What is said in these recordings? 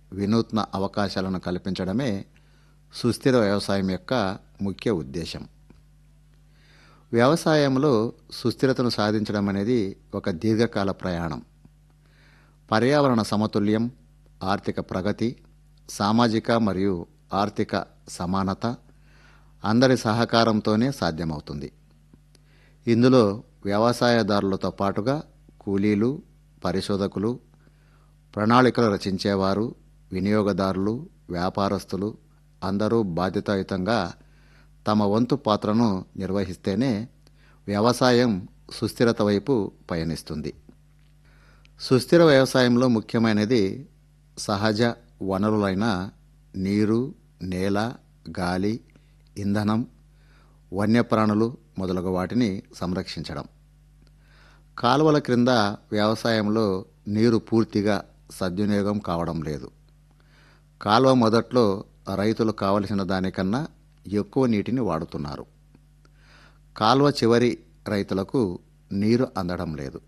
వినూత్న అవకాశాలను కల్పించడమే సుస్థిర వ్యవసాయం యొక్క ముఖ్య ఉద్దేశం వ్యవసాయంలో సుస్థిరతను సాధించడం అనేది ఒక దీర్ఘకాల ప్రయాణం పర్యావరణ సమతుల్యం ఆర్థిక ప్రగతి సామాజిక మరియు ఆర్థిక సమానత అందరి సహకారంతోనే సాధ్యమవుతుంది ఇందులో వ్యవసాయదారులతో పాటుగా కూలీలు పరిశోధకులు ప్రణాళికలు రచించేవారు వినియోగదారులు వ్యాపారస్తులు అందరూ బాధ్యతాయుతంగా తమ వంతు పాత్రను నిర్వహిస్తేనే వ్యవసాయం సుస్థిరత వైపు పయనిస్తుంది సుస్థిర వ్యవసాయంలో ముఖ్యమైనది సహజ వనరులైన నీరు నేల గాలి ఇంధనం వన్యప్రాణులు మొదలగు వాటిని సంరక్షించడం కాలువల క్రింద వ్యవసాయంలో నీరు పూర్తిగా సద్వినియోగం కావడం లేదు కాలువ మొదట్లో రైతులు కావలసిన దానికన్నా ఎక్కువ నీటిని వాడుతున్నారు కాలువ చివరి రైతులకు నీరు అందడం లేదు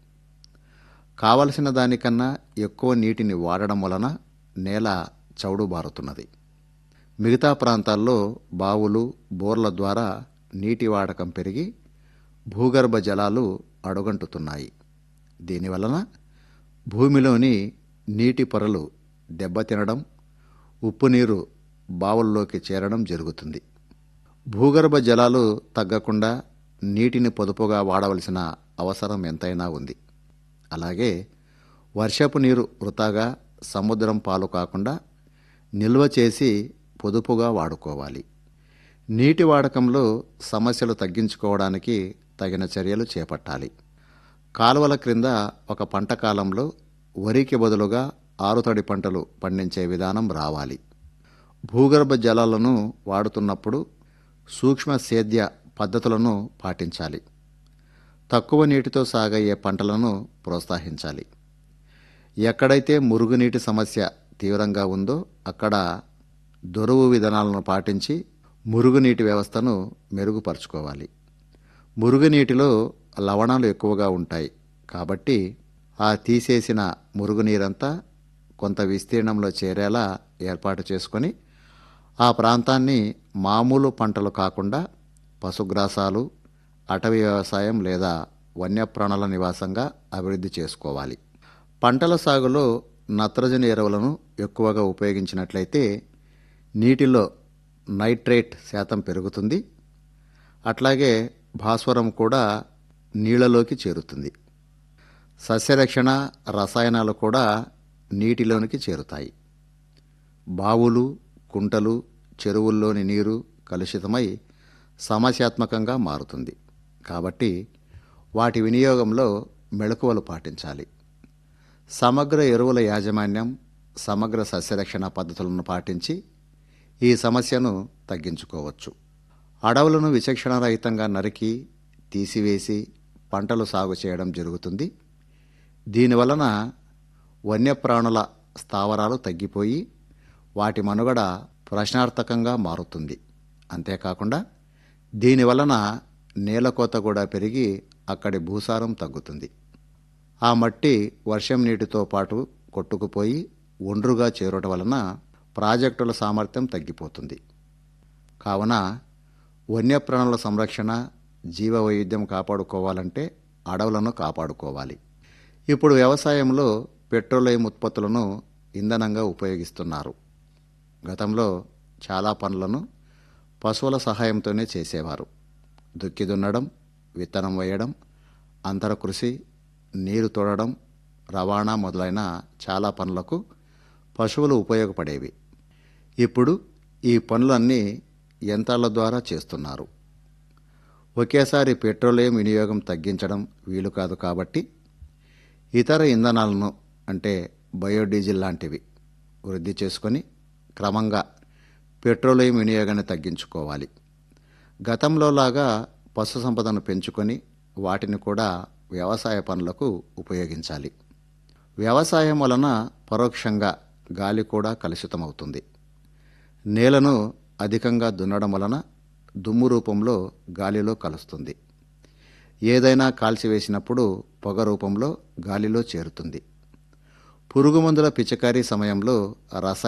కావలసిన దానికన్నా ఎక్కువ నీటిని వాడడం వలన నేల చౌడుబారుతున్నది మిగతా ప్రాంతాల్లో బావులు బోర్ల ద్వారా నీటి వాడకం పెరిగి భూగర్భ జలాలు అడుగంటుతున్నాయి దీనివలన భూమిలోని నీటి పొరలు దెబ్బతినడం ఉప్పు నీరు బావుల్లోకి చేరడం జరుగుతుంది భూగర్భ జలాలు తగ్గకుండా నీటిని పొదుపుగా వాడవలసిన అవసరం ఎంతైనా ఉంది అలాగే వర్షపు నీరు వృతాగా సముద్రం పాలు కాకుండా నిల్వ చేసి పొదుపుగా వాడుకోవాలి నీటి వాడకంలో సమస్యలు తగ్గించుకోవడానికి తగిన చర్యలు చేపట్టాలి కాలువల క్రింద ఒక పంట కాలంలో వరికి బదులుగా ఆరుతడి పంటలు పండించే విధానం రావాలి భూగర్భ జలాలను వాడుతున్నప్పుడు సూక్ష్మ సేద్య పద్ధతులను పాటించాలి తక్కువ నీటితో సాగయ్యే పంటలను ప్రోత్సహించాలి ఎక్కడైతే మురుగునీటి సమస్య తీవ్రంగా ఉందో అక్కడ దొరువు విధానాలను పాటించి మురుగునీటి వ్యవస్థను మెరుగుపరుచుకోవాలి మురుగునీటిలో లవణాలు ఎక్కువగా ఉంటాయి కాబట్టి ఆ తీసేసిన మురుగునీరంతా కొంత విస్తీర్ణంలో చేరేలా ఏర్పాటు చేసుకొని ఆ ప్రాంతాన్ని మామూలు పంటలు కాకుండా పశుగ్రాసాలు అటవీ వ్యవసాయం లేదా వన్యప్రాణుల నివాసంగా అభివృద్ధి చేసుకోవాలి పంటల సాగులో నత్రజని ఎరువులను ఎక్కువగా ఉపయోగించినట్లయితే నీటిలో నైట్రేట్ శాతం పెరుగుతుంది అట్లాగే భాస్వరం కూడా నీళ్లలోకి చేరుతుంది సస్యరక్షణ రసాయనాలు కూడా నీటిలోనికి చేరుతాయి బావులు కుంటలు చెరువుల్లోని నీరు కలుషితమై సమస్యాత్మకంగా మారుతుంది కాబట్టి వాటి వినియోగంలో మెళకువలు పాటించాలి సమగ్ర ఎరువుల యాజమాన్యం సమగ్ర సస్యరక్షణ పద్ధతులను పాటించి ఈ సమస్యను తగ్గించుకోవచ్చు అడవులను విచక్షణారహితంగా నరికి తీసివేసి పంటలు సాగు చేయడం జరుగుతుంది దీనివలన వన్యప్రాణుల స్థావరాలు తగ్గిపోయి వాటి మనుగడ ప్రశ్నార్థకంగా మారుతుంది అంతేకాకుండా దీనివలన నేలకోత కూడా పెరిగి అక్కడి భూసారం తగ్గుతుంది ఆ మట్టి వర్షం నీటితో పాటు కొట్టుకుపోయి ఒండ్రుగా చేరటం వలన ప్రాజెక్టుల సామర్థ్యం తగ్గిపోతుంది కావున వన్యప్రాణుల సంరక్షణ జీవ వైవిధ్యం కాపాడుకోవాలంటే అడవులను కాపాడుకోవాలి ఇప్పుడు వ్యవసాయంలో పెట్రోలియం ఉత్పత్తులను ఇంధనంగా ఉపయోగిస్తున్నారు గతంలో చాలా పనులను పశువుల సహాయంతోనే చేసేవారు దుక్కి దున్నడం విత్తనం వేయడం అంతర కృషి నీరు తోడడం రవాణా మొదలైన చాలా పనులకు పశువులు ఉపయోగపడేవి ఇప్పుడు ఈ పనులన్నీ యంత్రాల ద్వారా చేస్తున్నారు ఒకేసారి పెట్రోలియం వినియోగం తగ్గించడం వీలు కాదు కాబట్టి ఇతర ఇంధనాలను అంటే బయోడీజిల్ లాంటివి వృద్ధి చేసుకొని క్రమంగా పెట్రోలియం వినియోగాన్ని తగ్గించుకోవాలి గతంలో లాగా పశు సంపదను పెంచుకొని వాటిని కూడా వ్యవసాయ పనులకు ఉపయోగించాలి వ్యవసాయం వలన పరోక్షంగా గాలి కూడా కలుషితమవుతుంది నేలను అధికంగా దున్నడం వలన దుమ్ము రూపంలో గాలిలో కలుస్తుంది ఏదైనా కాల్చివేసినప్పుడు పొగ రూపంలో గాలిలో చేరుతుంది పురుగుమందుల పిచికారీ సమయంలో రసాయన